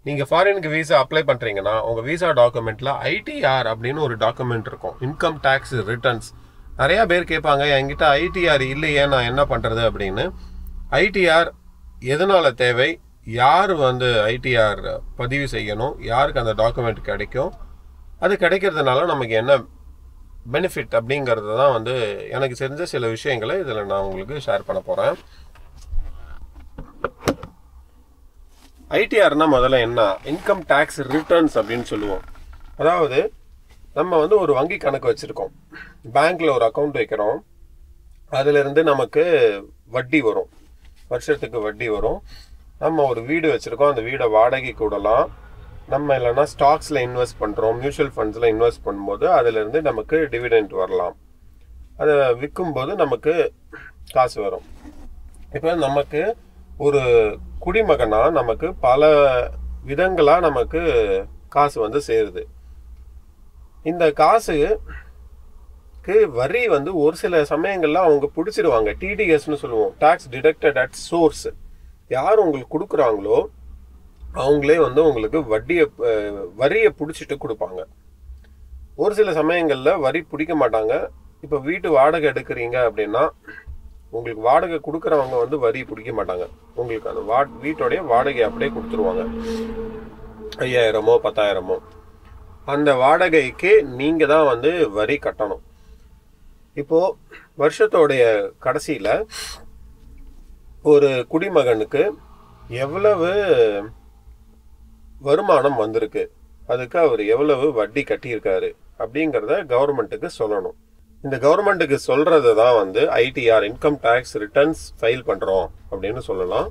நீங்கள் ஃபாரினுக்கு visa apply பண்ணுறீங்கன்னா உங்கள் விசா டாக்குமெண்ட்டில் ஐடிஆர் அப்படின்னு ஒரு டாக்குமெண்ட் இருக்கும் இன்கம் டேக்ஸ் ரிட்டர்ன்ஸ் நிறையா பேர் கேட்பாங்க என்கிட்ட ஐடிஆர் இல்லையே நான் என்ன பண்ணுறது அப்படின்னு ஐடிஆர் எதனால் தேவை யார் வந்து ஐடிஆர் பதிவு செய்யணும் யாருக்கு அந்த டாக்குமெண்ட் கிடைக்கும் அது கிடைக்கிறதுனால நமக்கு என்ன பெனிஃபிட் அப்படிங்கிறது தான் வந்து எனக்கு தெரிஞ்ச சில விஷயங்களை இதில் நான் உங்களுக்கு ஷேர் பண்ண போகிறேன் ஐடிஆர்னா முதல்ல என்ன இன்கம் டேக்ஸ் ரிட்டர்ன்ஸ் அப்படின்னு சொல்லுவோம் அதாவது நம்ம வந்து ஒரு வங்கி கணக்கு வச்சுருக்கோம் பேங்க்கில் ஒரு அக்கௌண்ட் வைக்கிறோம் அதிலிருந்து நமக்கு வட்டி வரும் வருஷத்துக்கு வட்டி வரும் நம்ம ஒரு வீடு வச்சுருக்கோம் அந்த வீடை வாடகைக்கு விடலாம் நம்ம இல்லைன்னா ஸ்டாக்ஸில் இன்வெஸ்ட் பண்ணுறோம் மியூச்சுவல் ஃபண்ட்ஸில் இன்வெஸ்ட் பண்ணும்போது அதிலிருந்து நமக்கு டிவிடெண்ட் வரலாம் அதை விற்கும்போது நமக்கு காசு வரும் இப்போ நமக்கு ஒரு குடிமகனா நமக்கு பல விதங்களாக நமக்கு காசு வந்து சேருது இந்த காசுக்கு வரி வந்து ஒரு சில சமயங்கள்ல அவங்க பிடிச்சிருவாங்க டிடிஎஸ்னு சொல்லுவோம் டாக்ஸ் டிடக்டட் அட் சோர்ஸ் யார் உங்களுக்கு கொடுக்குறாங்களோ அவங்களே வந்து உங்களுக்கு வட்டியை அஹ், வரியை பிடிச்சிட்டு கொடுப்பாங்க ஒரு சில சமயங்களில் வரி பிடிக்க மாட்டாங்க இப்போ வீட்டு வாடகை எடுக்கிறீங்க அப்படின்னா உங்களுக்கு வாடகை கொடுக்குறவங்க வந்து வரி பிடிக்க மாட்டாங்க உங்களுக்கு அந்த வா வீட்டோடைய வாடகை அப்படியே கொடுத்துருவாங்க ஐயாயிரமோ பத்தாயிரமோ அந்த வாடகைக்கு நீங்கள் தான் வந்து வரி கட்டணும் இப்போ வருஷத்தோடைய கடைசியில் ஒரு குடிமகனுக்கு எவ்வளவு வருமானம் வந்திருக்கு அதுக்கு அவர் எவ்வளவு வட்டி கட்டியிருக்காரு அப்படிங்கிறத கவர்மெண்ட்டுக்கு சொல்லணும் இந்த கவர்மெண்ட்டுக்கு சொல்றது தான் வந்து ITR income tax returns file பண்ணுறோம் அப்படின்னு சொல்லலாம்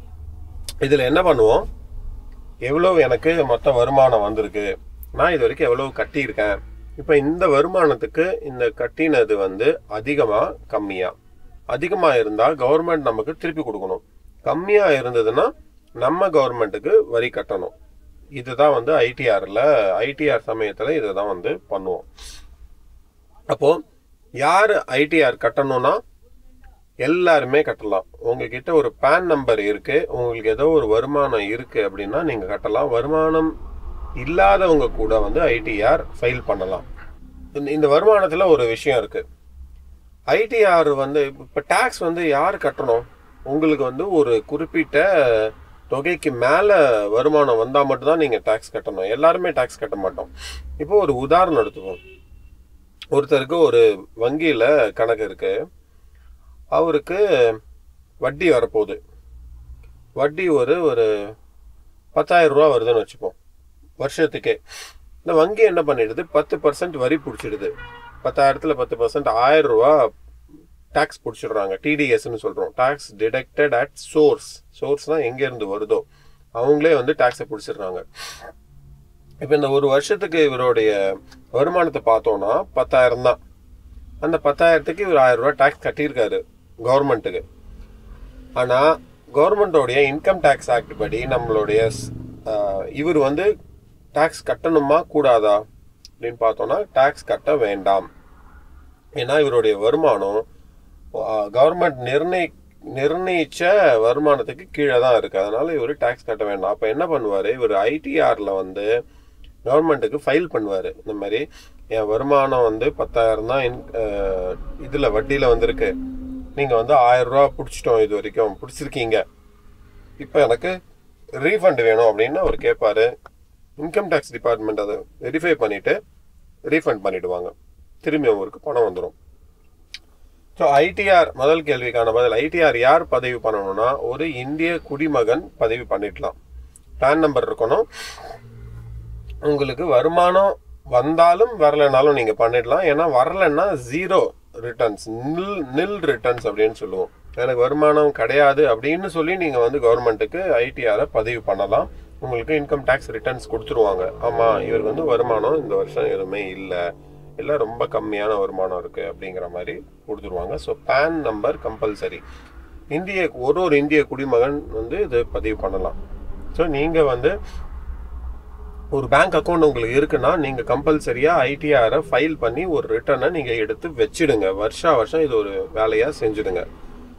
இதில் என்ன பண்ணுவோம் எவ்வளவு எனக்கு மொத்த வருமானம் வந்திருக்கு நான் இது வரைக்கும் எவ்வளவு கட்டியிருக்கேன் இப்போ இந்த வருமானத்துக்கு இந்த கட்டினது வந்து அதிகமாக கம்மியா அதிகமாக இருந்தால் கவர்மெண்ட் நமக்கு திருப்பி கொடுக்கணும் கம்மியாக இருந்ததுன்னா நம்ம கவர்மெண்ட்டுக்கு வரி கட்டணும் இதுதான் வந்து ஐடிஆரில் ஐடிஆர் சமயத்தில் இதை தான் வந்து பண்ணுவோம் அப்போது யார் ஐடிஆர் கட்டணும்னா எல்லாருமே கட்டலாம் உங்ககிட்ட ஒரு பேன் நம்பர் இருக்கு உங்களுக்கு ஏதோ ஒரு வருமானம் இருக்கு அப்படின்னா நீங்க கட்டலாம் வருமானம் இல்லாதவங்க கூட வந்து ஐடிஆர் ஃபைல் பண்ணலாம் இந்த- இந்த வருமானத்துல ஒரு விஷயம் இருக்கு ஐடிஆர் வந்து இப்போ டேக்ஸ் வந்து யார் கட்டணும் உங்களுக்கு வந்து ஒரு குறிப்பிட்ட தொகைக்கு மேலே வருமானம் வந்தால் மட்டும்தான் நீங்கள் டேக்ஸ் கட்டணும் எல்லாருமே டேக்ஸ் கட்ட மாட்டோம் இப்போ ஒரு உதாரணம் எடுத்துப்போம் ஒருத்தருக்கு ஒரு வங்கியில் கணக்கு இருக்கு அவருக்கு வட்டி வரப்போகுது வட்டி ஒரு ஒரு பத்தாயிரம் ரூபா வருதுன்னு வச்சுப்போம் வருஷத்துக்கே இந்த வங்கி என்ன பண்ணிடுது பத்து பர்சன்ட் வரி பிடிச்சிடுது பத்தாயிரத்தில் பத்து பர்சன்ட் ஆயிரம் ரூபா டேக்ஸ் பிடிச்சிடுறாங்க டிடிஎஸ்ன்னு சொல்கிறோம் டேக்ஸ் டிடக்டட் அட் சோர்ஸ் சோர்ஸ்னால் எங்கேருந்து வருதோ அவங்களே வந்து டேக்ஸை பிடிச்சிடுறாங்க இப்போ இந்த ஒரு வருஷத்துக்கு இவருடைய வருமானத்தை பார்த்தோம்னா பத்தாயிரம் தான் அந்த பத்தாயிரத்துக்கு இவர் ஆயிரம் ரூபாய் டேக்ஸ் கட்டியிருக்காரு கவர்மெண்ட்டுக்கு ஆனால் கவர்மெண்ட்டோடைய இன்கம் டேக்ஸ் ஆக்ட் படி நம்மளுடைய ஸ்- ஆஹ், இவர் வந்து டேக்ஸ் கட்டணுமா கூடாதா அப்படின்னு பார்த்தோம்னா டேக்ஸ் கட்ட வேண்டாம் ஏன்னா இவருடைய வருமானம் கவர்மெண்ட் நிர்ணய நிர்ணயிச்ச வருமானத்துக்கு கீழே தான் இருக்கு அதனால இவர் டேக்ஸ் கட்ட வேண்டாம் அப்போ என்ன பண்ணுவார் இவர் ஐடிஆரில் வந்து கவர்மெண்ட்டுக்கு ஃபைல் பண்ணுவார் இந்த மாதிரி என் வருமானம் வந்து பத்தாயிரம் தான் இதில் வட்டியில் வந்திருக்கு நீங்கள் வந்து ஆயிரம் ரூபா பிடிச்சிட்டோம் இது வரைக்கும் பிடிச்சிருக்கீங்க இப்போ எனக்கு ரீஃபண்ட் வேணும் அப்படின்னு அவர் கேட்பாரு இன்கம் டேக்ஸ் டிபார்ட்மெண்ட் அதை வெரிஃபை பண்ணிவிட்டு ரீஃபண்ட் பண்ணிடுவாங்க திரும்பி அவருக்கு பணம் வந்துடும் ஸோ ஐடிஆர் முதல் கேள்விக்கான பதில் ஐடிஆர் யார் பதிவு பண்ணணும்னா ஒரு இந்திய குடிமகன் பதிவு பண்ணிடலாம் பேன் நம்பர் இருக்கணும் உங்களுக்கு வருமானம் வந்தாலும் வரலைனாலும் நீங்கள் பண்ணிடலாம் ஏன்னா வரலைன்னா ஜீரோ ரிட்டர்ன்ஸ் நில் நில் ரிட்டர்ன்ஸ் அப்படின்னு சொல்லுவோம் எனக்கு வருமானம் கிடையாது அப்படின்னு சொல்லி நீங்கள் வந்து கவர்மெண்ட்டுக்கு ஐடிஆரை பதிவு பண்ணலாம் உங்களுக்கு இன்கம் டேக்ஸ் ரிட்டர்ன்ஸ் கொடுத்துருவாங்க ஆமாம் இவருக்கு வந்து வருமானம் இந்த வருஷம் எதுவுமே இல்லை இல்லை ரொம்ப கம்மியான வருமானம் இருக்குது அப்படிங்கிற மாதிரி கொடுத்துருவாங்க ஸோ பேன் நம்பர் கம்பல்சரி இந்திய ஒரு ஒரு இந்திய குடிமகன் வந்து இது பதிவு பண்ணலாம் ஸோ நீங்கள் வந்து ஒரு பேங்க் அக்கௌண்ட் உங்களுக்கு இருக்குன்னா நீங்கள் கம்பல்சரியாக ஐடிஆரை ஃபைல் பண்ணி ஒரு ரிட்டர்னை நீங்கள் எடுத்து வச்சிடுங்க வருஷா வருஷம் இது ஒரு வேலையாக செஞ்சுடுங்க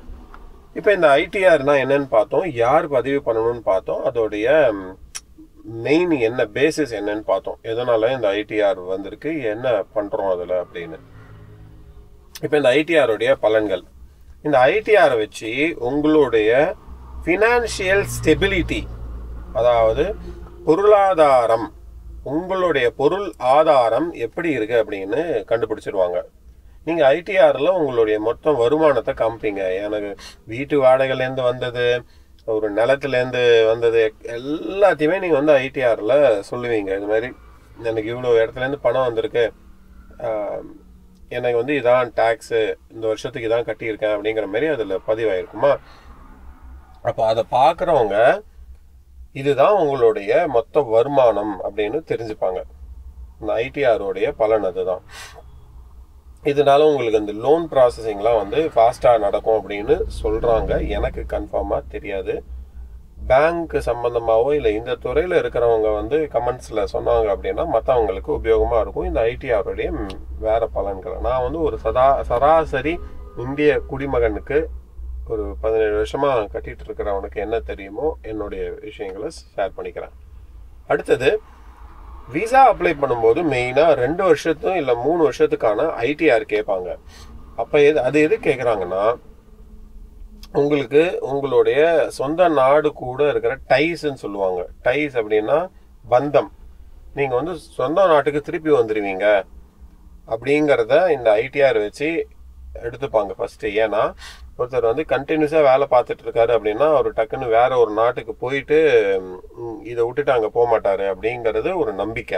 இப்போ இந்த ஐடிஆர்னா என்னன்னு பார்த்தோம் யார் பதிவு பண்ணணும்னு பார்த்தோம் அதோடைய மெயின் என்ன பேசிஸ் என்னன்னு பார்த்தோம் எதனால இந்த ஐடிஆர் வந்திருக்கு என்ன பண்ணுறோம் அதில் அப்படின்னு இப்போ இந்த ஐடிஆருடைய பலன்கள் இந்த ஐடிஆரை வச்சு உங்களுடைய ஃபினான்ஷியல் ஸ்டெபிலிட்டி அதாவது பொருளாதாரம் உங்களுடைய பொருள் ஆதாரம் எப்படி இருக்கு அப்படின்னு கண்டுபிடிச்சிருவாங்க நீங்கள் ஐடிஆரில் உங்களுடைய மொத்த வருமானத்தை காமிப்பீங்க எனக்கு வீட்டு வாடகைலேருந்து வந்தது ஒரு நிலத்துலேருந்து வந்தது எல்லாத்தையுமே நீங்கள் வந்து ஐடிஆரில் சொல்லுவீங்க இது மாதிரி எனக்கு இவ்வளோ இடத்துலேருந்து பணம் வந்திருக்கு ஆஹ், எனக்கு வந்து இதான் டேக்ஸு இந்த வருஷத்துக்கு இதான் கட்டியிருக்கேன் அப்படிங்கிற மாதிரி அதில் பதிவாயிருக்குமா அப்போ அதை பார்க்குறவங்க இதுதான் உங்களுடைய மொத்த வருமானம் அப்படின்னு தெரிஞ்சுப்பாங்க இந்த ஐடிஆரோடைய பலன் அதுதான் இதனால உங்களுக்கு இந்த லோன் ப்ராசஸிங்லாம் வந்து ஃபாஸ்ட்டாக நடக்கும் அப்படின்னு சொல்கிறாங்க எனக்கு கன்ஃபார்மாக தெரியாது பேங்க் சம்மந்தமாகவோ இல்லை இந்த துறையில் இருக்கிறவங்க வந்து கமெண்ட்ஸில் சொன்னாங்க அப்படின்னா மற்றவங்களுக்கு உபயோகமாக இருக்கும் இந்த ஐடிஆருடைய வேறு பலன்கள் நான் வந்து ஒரு சதா சராசரி இந்திய குடிமகனுக்கு ஒரு பதினேழு வருஷமாக கட்டிட்டு இருக்கிறவனுக்கு என்ன தெரியுமோ என்னுடைய விஷயங்களை ஷேர் பண்ணிக்கிறேன் அடுத்தது விசா அப்ளை பண்ணும்போது மெயினாக ரெண்டு வருஷத்தும் இல்லை மூணு வருஷத்துக்கான ஐடிஆர் கேட்பாங்க அப்போ எது அது எது கேட்குறாங்கன்னா உங்களுக்கு உங்களுடைய சொந்த நாடு கூட இருக்கிற டைஸ்ன்னு சொல்லுவாங்க டைஸ் அப்படின்னா பந்தம் நீங்கள் வந்து சொந்த நாட்டுக்கு திருப்பி வந்துடுவீங்க அப்படிங்கிறத இந்த ஐடிஆர் வச்சு எடுத்துப்பாங்க ஃபஸ்ட்டு ஏன்னா ஒருத்தர் வந்து கண்டினியூஸாக வேலை பார்த்துட்டு இருக்காரு அப்படின்னா அவர் டக்குன்னு வேற ஒரு நாட்டுக்கு போயிட்டு ம், இதை விட்டுட்டு அங்கே போக மாட்டாரு அப்படிங்கிறது ஒரு நம்பிக்கை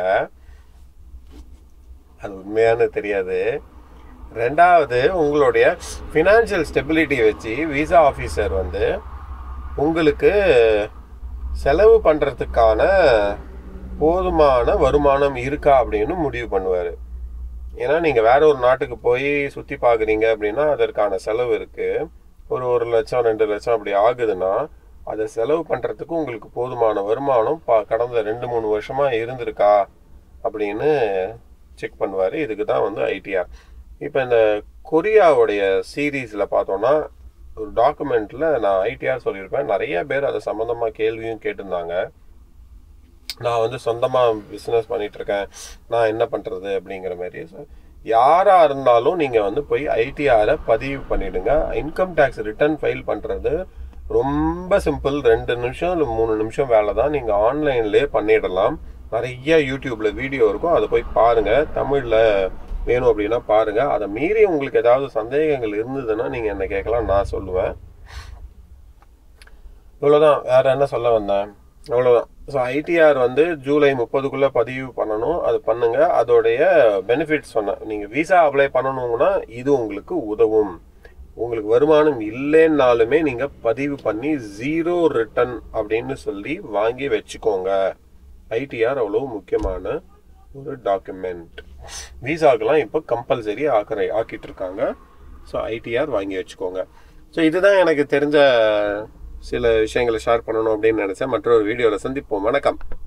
அது உண்மையானு தெரியாது ரெண்டாவது உங்களுடைய ஃபினான்ஷியல் ஸ்டெபிலிட்டி வச்சு விசா ஆஃபீஸர் வந்து உங்களுக்கு செலவு பண்ணுறதுக்கான போதுமான வருமானம் இருக்கா அப்படின்னு முடிவு பண்ணுவார் ஏன்னா நீங்கள் வேற ஒரு நாட்டுக்கு போய் சுற்றி பார்க்குறீங்க அப்படின்னா அதற்கான செலவு இருக்குது ஒரு ஒரு லட்சம் ரெண்டு லட்சம் அப்படி ஆகுதுன்னா அதை செலவு பண்ணுறதுக்கு உங்களுக்கு போதுமான வருமானம் பா கடந்த ரெண்டு மூணு வருஷமாக இருந்திருக்கா அப்படின்னு செக் பண்ணுவார் இதுக்கு தான் வந்து ஐடிஆர் இப்போ இந்த கொரியாவுடைய சீரீஸில் பார்த்தோன்னா ஒரு டாக்குமெண்ட்டில் நான் ஐடிஆர் சொல்லியிருப்பேன் நிறைய பேர் அதை சம்மந்தமாக கேள்வியும் கேட்டிருந்தாங்க நான் வந்து சொந்தமாக பிஸ்னஸ் பண்ணிட்டு இருக்கேன் நான் என்ன பண்ணுறது அப்படிங்கிற மாதிரி ஸோ யாராக இருந்தாலும் நீங்கள் வந்து போய் ஐடிஆரை பதிவு பண்ணிடுங்க இன்கம் டேக்ஸ் ரிட்டர்ன் ஃபைல் பண்ணுறது ரொம்ப சிம்பிள் ரெண்டு நிமிஷம் இல்லை மூணு நிமிஷம் வேலை தான் நீங்கள் ஆன்லைன்லேயே பண்ணிடலாம் நிறைய யூடியூப்பில் வீடியோ இருக்கும் அதை போய் பாருங்கள் தமிழில் வேணும் அப்படின்னா பாருங்கள் அதை மீறி உங்களுக்கு ஏதாவது சந்தேகங்கள் இருந்ததுன்னா நீங்கள் என்ன கேட்கலாம் நான் சொல்லுவேன் இவ்வளோதான் வேற என்ன சொல்ல வந்தேன் அவ்வளோதான் ஸோ ஐடிஆர் வந்து ஜூலை முப்பதுக்குள்ளே பதிவு பண்ணணும் அது பண்ணுங்க அதோடைய பெனிஃபிட்ஸ் சொன்னேன் நீங்கள் விசா அப்ளை பண்ணணுங்கன்னா இது உங்களுக்கு உதவும் உங்களுக்கு வருமானம் இல்லைன்னாலுமே நீங்கள் பதிவு பண்ணி ஜீரோ ரிட்டர்ன் அப்படின்னு சொல்லி வாங்கி வச்சுக்கோங்க ஐடிஆர் அவ்வளோ முக்கியமான ஒரு டாக்குமெண்ட் விசாக்கெல்லாம் இப்போ கம்பல்சரி ஆக்கிற ஆக்கிட்டு இருக்காங்க ஸோ ஐடிஆர் வாங்கி வச்சுக்கோங்க ஸோ இதுதான் எனக்கு தெரிஞ்ச சில விஷயங்களை ஷேர் பண்ணணும் அப்படின்னு நினச்சேன் மற்றொரு வீடியோவில் சந்திப்போம் வணக்கம்